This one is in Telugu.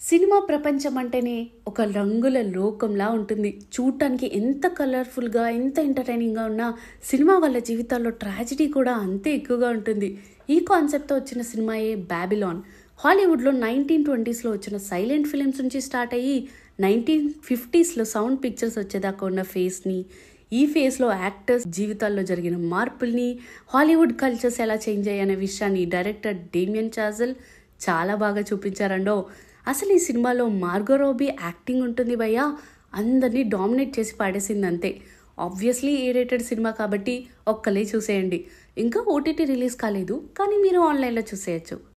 సినిమా ప్రపంచం అంటేనే ఒక రంగుల లోకంలా ఉంటుంది చూడటానికి ఎంత కలర్ఫుల్గా ఎంత ఎంటర్టైనింగ్గా ఉన్నా సినిమా వాళ్ళ జీవితాల్లో ట్రాజిడీ కూడా అంతే ఎక్కువగా ఉంటుంది ఈ కాన్సెప్ట్తో వచ్చిన సినిమాయే బ్యాబిలాన్ హాలీవుడ్లో నైన్టీన్ ట్వంటీస్లో వచ్చిన సైలెంట్ ఫిలిమ్స్ నుంచి స్టార్ట్ అయ్యి నైన్టీన్ ఫిఫ్టీస్లో సౌండ్ పిక్చర్స్ వచ్చేదాకా ఉన్న ఫేస్ని ఈ ఫేస్లో యాక్టర్స్ జీవితాల్లో జరిగిన మార్పుల్ని హాలీవుడ్ కల్చర్స్ ఎలా చేంజ్ అయ్యాయనే విషయాన్ని డైరెక్టర్ డేమియన్ చాజల్ చాలా బాగా చూపించారండో అసలు ఈ సినిమాలో మార్గో రోబీ యాక్టింగ్ ఉంటుంది భయ్యా అందరినీ డామినేట్ చేసి పాడేసింది అంతే ఆబ్వియస్లీ ఏ రేటెడ్ సినిమా కాబట్టి ఒక్కలే చూసేయండి ఇంకా ఓటీటీ రిలీజ్ కాలేదు కానీ మీరు ఆన్లైన్లో చూసేయచ్చు